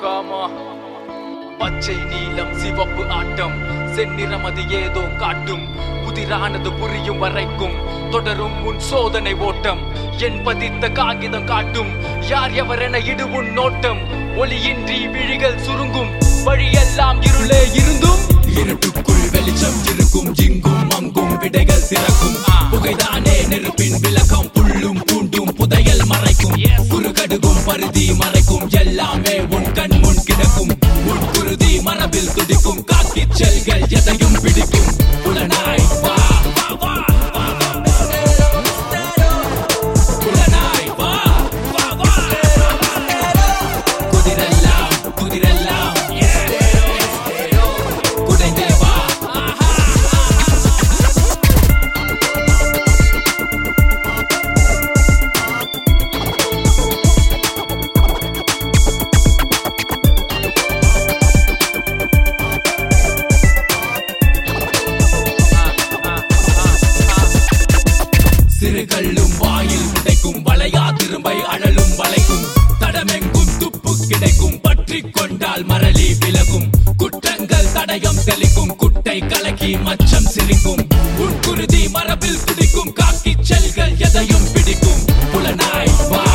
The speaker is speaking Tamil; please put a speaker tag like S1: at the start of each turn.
S1: காமா பச்சை நீலம் சிவப்பு ஆட்டம் செந்நிறம் அது ஏதோ காட்டும் புதிரானது புரியும் வரைக்கும் தொடரும் உன் சோதனை ஓட்டம் என் பதித்த காகிதம் காட்டும் யார் எவரென இடு உன் நோட்டம் ஒளியின்றி விழிகள் சுருங்கும் வழியெல்லாம் இருளே இருந்தும்
S2: இருட்டுக்குள் வெளிச்சம் இருக்கும் இங்கும் அங்கும் விடைகள் திறக்கும் புகைதானே நெருப்பின் விளக்கம் புல்லும் பூண்டும் புதையல் மறைக்கும் குறுகடுகும் பருதி மறைக்கும் எல்லாமே உன் கண் முன் கிடக்கும் உன் குருதி மரபில் துடிக்கும் காக்கி செல்கள் எதையும் பிடிக்கும் புலனாய் வா வா வா வா, வா. புலனாய் வா வா வா குதிரெல்லாம் குதிரெல்லாம் குடைந்தே வா சிறுகல்லும் வாயில் உடைக்கும் வளையா திரும்பை அழலும் வளைக்கும் தடமெங்கும் துப்பு கிடைக்கும் பற்றி கொண்டால் மரளி விலகும் குற்றங்கள் தடயம் தெளிக்கும் குட்டை கலக்கி மச்சம் சிரிக்கும் உன் குருதி மரபில் துடிக்கும் காக்கி செல்கள் எதையும் பிடிக்கும் புலனாய் வா